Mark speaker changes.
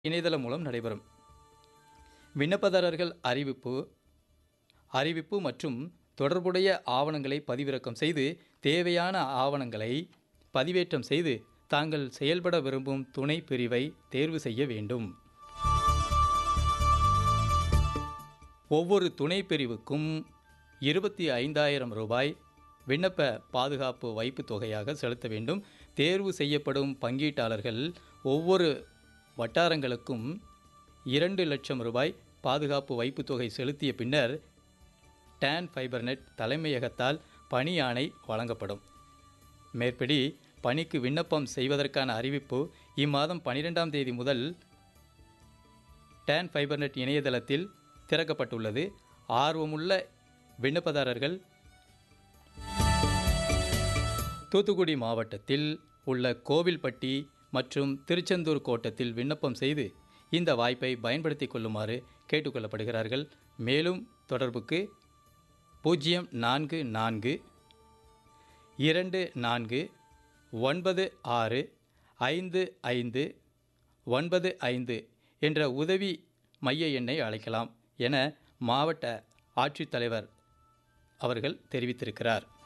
Speaker 1: இணையதளம் மூலம் நடைபெறும் விண்ணப்பதாரர்கள் அறிவிப்பு அறிவிப்பு மற்றும் தொடர்புடைய ஆவணங்களை பதிவிறக்கம் செய்து தேவையான ஆவணங்களை பதிவேற்றம் செய்து தாங்கள் செயல்பட விரும்பும் துணை பிரிவை தேர்வு செய்ய வேண்டும் ஒவ்வொரு துணை பிரிவுக்கும் இருபத்தி ஐந்தாயிரம் ரூபாய் விண்ணப்ப பாதுகாப்பு வைப்பு தொகையாக செலுத்த வேண்டும் தேர்வு செய்யப்படும் பங்கீட்டாளர்கள் ஒவ்வொரு வட்டாரங்களுக்கும் இரண்டு லட்சம் ரூபாய் பாதுகாப்பு வைப்பு தொகை செலுத்திய பின்னர் டான் ஃபைபர்நெட் தலைமையகத்தால் பணி ஆணை வழங்கப்படும் மேற்படி பணிக்கு விண்ணப்பம் செய்வதற்கான அறிவிப்பு இம்மாதம் பனிரெண்டாம் தேதி முதல் டான் ஃபைபர்நெட் இணையதளத்தில் திறக்கப்பட்டுள்ளது ஆர்வமுள்ள விண்ணப்பதாரர்கள் தூத்துக்குடி மாவட்டத்தில் உள்ள கோவில்பட்டி மற்றும் திருச்செந்தூர் கோட்டத்தில் விண்ணப்பம் செய்து இந்த வாய்ப்பை பயன்படுத்திக் கொள்ளுமாறு கேட்டுக்கொள்ளப்படுகிறார்கள் மேலும் தொடர்புக்கு பூஜ்ஜியம் நான்கு நான்கு இரண்டு நான்கு ஒன்பது ஆறு ஐந்து ஐந்து ஒன்பது ஐந்து என்ற உதவி மைய எண்ணை அழைக்கலாம் என மாவட்ட ஆட்சித்தலைவர் அவர்கள் தெரிவித்திருக்கிறார்